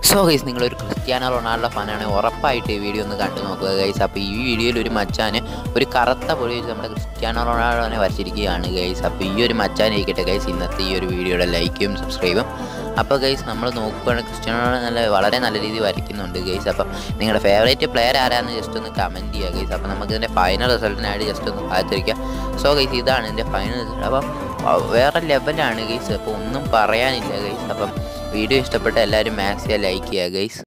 so guys നിങ്ങളൊരു Cristiano Ronaldo ഫാനാണെങ്കിൽ ഉറപ്പായിട്ട് ഈ വീഡിയോ ഒന്ന് കണ്ടു നോക്കുക ഗൈസ് അപ്പോൾ ഈ വീഡിയോയിൽ ഒരു മച്ചാന് ഒരു കറുത്ത പൊടി വെച്ച് നമ്മുടെ ക്രിസ്ത്യാനോ റൊണാൾഡോനെ വരച്ചിരിക്കുകയാണ് ഗൈസ് അപ്പോൾ ഈ ഒരു മച്ചാനായിരിക്കട്ടെ ഗൈസ് ഇന്നത്തെ ഈ ഒരു വീഡിയോയുടെ ലൈക്കും സബ്സ്ക്രൈബും അപ്പോൾ ഗൈസ് നമ്മൾ നോക്കുകയാണെങ്കിൽ ക്രിസ്ത്യാനോ റൊണാൾഡോ നല്ല വളരെ നല്ല രീതിയിൽ വരയ്ക്കുന്നുണ്ട് ഗൈസ് അപ്പം നിങ്ങളുടെ ഫേവറേറ്റ് പ്ലെയർ ആരാന്ന് ജസ്റ്റ് ഒന്ന് കമൻറ്റ് ചെയ്യുക ഗൈസ് അപ്പോൾ നമുക്ക് ഇതിൻ്റെ ഫൈനൽ റിസൾട്ടിനായിട്ട് ജസ്റ്റ് ഒന്ന് കാത്തിരിക്കാം സോ ഗൈസ് ഇതാണ് ഇതിൻ്റെ ഫൈനൽ റിസൾട്ട് അപ്പം അഹ് വേറെ ലെവലാണ് ഗൈസ് അപ്പോൾ ഒന്നും പറയാനില്ല ഗൈസ് അപ്പം വീഡിയോ ഇഷ്ടപ്പെട്ട എല്ലാവരും മാക്സിമം ലൈക്ക് ചെയ്യുക ഗൈസ്